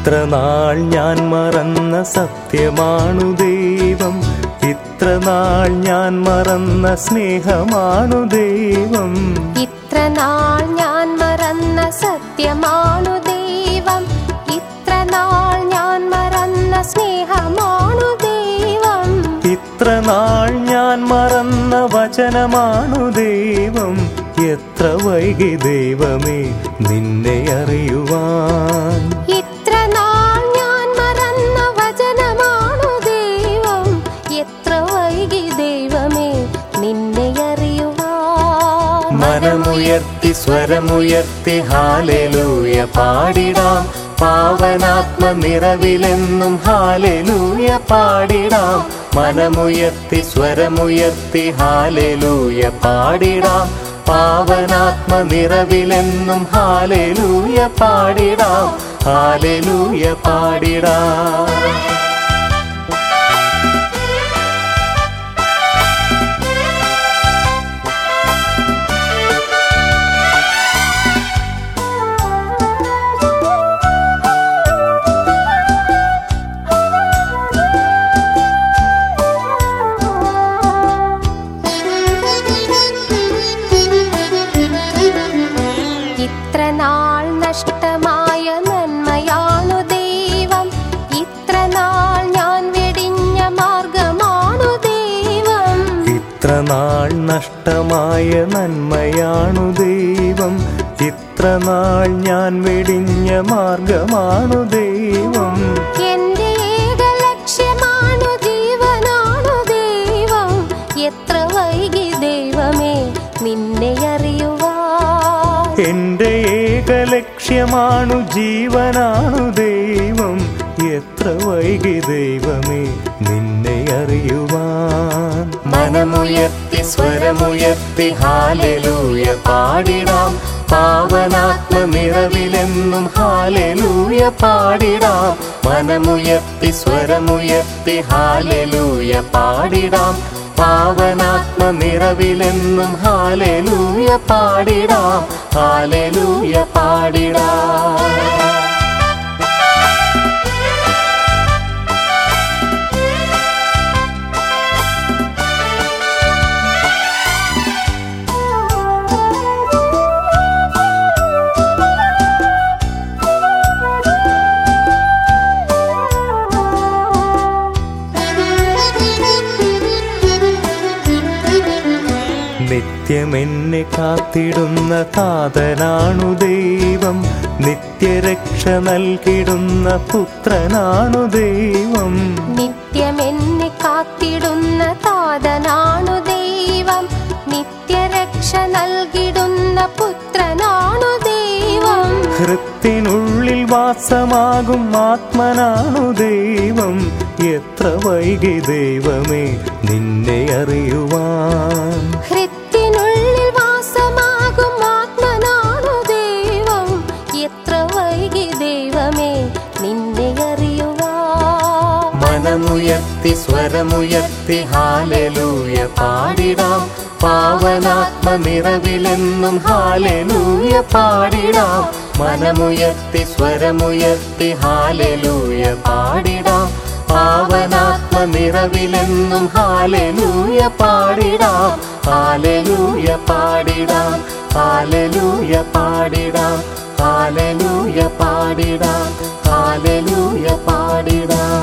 ഇത്ര നാൾ ഞാൻ മറന്ന സത്യമാണു ദൈവം ഇത്ര നാൾ ഞാൻ മറന്ന സ്നേഹമാണു ദൈവം ഇത്ര നാൾ ഞാൻ മറന്ന സത്യമാണു ദൈവം ഇത്ര നാൾ ഞാൻ മറന്ന സ്നേഹമാണു ദൈവം ഇത്ര നാൾ ഞാൻ മറന്ന വചനമാണു ദൈവം എത്ര വൈകി ദൈവമേ നിന്നെ അറിയുവാൻ ഇത്ര നാൾ ഞാൻ മറന്ന വചനമാണു ദൈവം എത്ര വൈകി ദൈവമേ നിന്നെ അറിയുവാൻ മനമുയർത്തി സ്വരമുയർത്തി ഹാലലൂയ പാടിടാം പാവനാത്മ നിറവിലെന്നും ഹാലലൂയ പാടിടാം മനമുയർത്തി സ്വരമുയർത്തി ഹാലലൂയ പാടിടാം പാവനാത്മ നിറവിലെന്നും ഹാലലൂയ പാടിടാം ഹാലലൂയ പാടിടാം ഇത്ര നാൾ നഷ്ടമായ നന്മയാണു ദൈവം ഇത്ര നാൾ ഞാൻ വെടിഞ്ഞ മാർഗമാണു ദൈവം ഇത്ര നാൾ നഷ്ടമായ നന്മയാണു ദൈവം ഇത്ര നാൾ ഞാൻ വെടിഞ്ഞ മാർഗമാണു ദൈവം എന്റെ ഏക ലക്ഷ്യമാണു ജീവനാണു ദൈവം എത്ര വൈകി ദൈവമേ നിന്നെ അറിയുവാൻ എന്റെ ഏക ലക്ഷ്യമാണു ജീവനാണു ദൈവം എത്ര വൈകി ദൈവമേ നിന്നെ അറിയുവാൻ മനമുയർത്തി സ്വരമുയർത്തി ഹാലലൂയ പാടിടാം പാവനാത്മ നിറവിലെന്നും ഹാലലൂയ പാടിടാം മനമുയർത്തി സ്വരമുയർത്തി ഹാലലൂയ പാടിടാം പാവനാത്മ നിറവിലെന്നും ഹാലലൂയ പാടിടാം ഹാലലൂയ പാടിടാം നിത്യമെന്നെ കാത്തിടുന്ന താതനാണു ദൈവം നിത്യരക്ഷ നൽകിടുന്ന പുത്രനാണു ദൈവം നിത്യമെന്നെ കാത്തിടുന്ന താതനാണു ദൈവം നിത്യരക്ഷ നൽകിടുന്ന പുത്രനാണു ദൈവം ഹൃത്തിനുള്ളിൽ വാസമാകും ആത്മനാണു ദൈവം എത്ര വൈകി ദൈവമേ നിന്നെ അറിയുവാൻ ഹൃത്തിനുള്ളിൽ വാസമാകും ആത്മനാണു ദൈവം എത്ര വൈകി ദൈവമേ നിന്നെ അറിയുവാൻ മനമുയർത്തി സ്വരമുയർത്തി ഹാലലൂയ പാടിടാം പാവനാത്മ നിറവിലെന്നും ഹാലലൂയ പാടിടാം മനമുയർത്തി സ്വരമുയർത്തി ഹാലലൂയ പാടിടാം പാവനാത്മ നിറവിലെന്നും ഹാലലൂയ പാടിടാം ഹാലലൂയ പാടിടാം ഹാലലൂയ പാടിടാം ഹാലലൂയ പാടിടാം ഹാലലൂയ പാടിടാം